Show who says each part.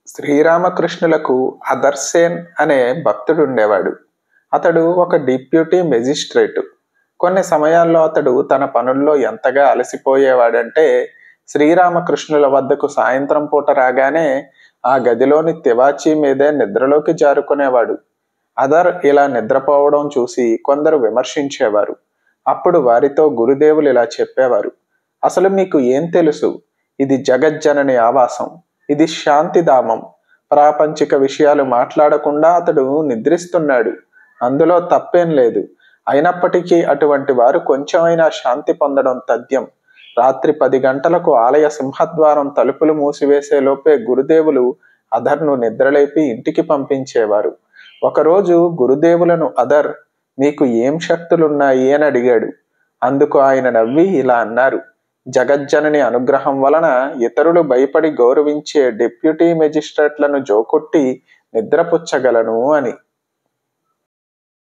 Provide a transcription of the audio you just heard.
Speaker 1: శ్రీరామకృష్ణులకు అదర్సేన్ అనే భక్తుడు ఉండేవాడు అతడు ఒక డిప్యూటీ మెజిస్ట్రేటు కొన్ని సమయాల్లో అతడు తన పనుల్లో ఎంతగా అలసిపోయేవాడంటే శ్రీరామకృష్ణుల వద్దకు సాయంత్రం పూట రాగానే ఆ గదిలోని తివాచీ మీదే నిద్రలోకి జారుకునేవాడు అదర్ ఇలా నిద్రపోవడం చూసి కొందరు విమర్శించేవారు అప్పుడు వారితో గురుదేవులు ఇలా చెప్పేవారు అసలు మీకు ఏం తెలుసు ఇది జగజ్జనని ఆవాసం ఇది శాంతిధామం ప్రాపంచిక విషయాలు మాట్లాడకుండా అతడు నిద్రిస్తున్నాడు అందులో తప్పేం లేదు అయినప్పటికీ అటువంటి వారు కొంచెమైనా శాంతి పొందడం తథ్యం రాత్రి పది గంటలకు ఆలయ సింహద్వారం తలుపులు మూసివేసే లోపే గురుదేవులు అధర్ను నిద్రలేపి ఇంటికి పంపించేవారు ఒకరోజు గురుదేవులను అదర్ మీకు ఏం శక్తులున్నాయి అని అడిగాడు అందుకు ఆయన నవ్వి ఇలా అన్నారు జగజ్జనని అనుగ్రహం వలన ఇతరులు భయపడి గౌరవించే డిప్యూటీ మెజిస్ట్రేట్లను జోకొట్టి నిద్రపుచ్చగలను అని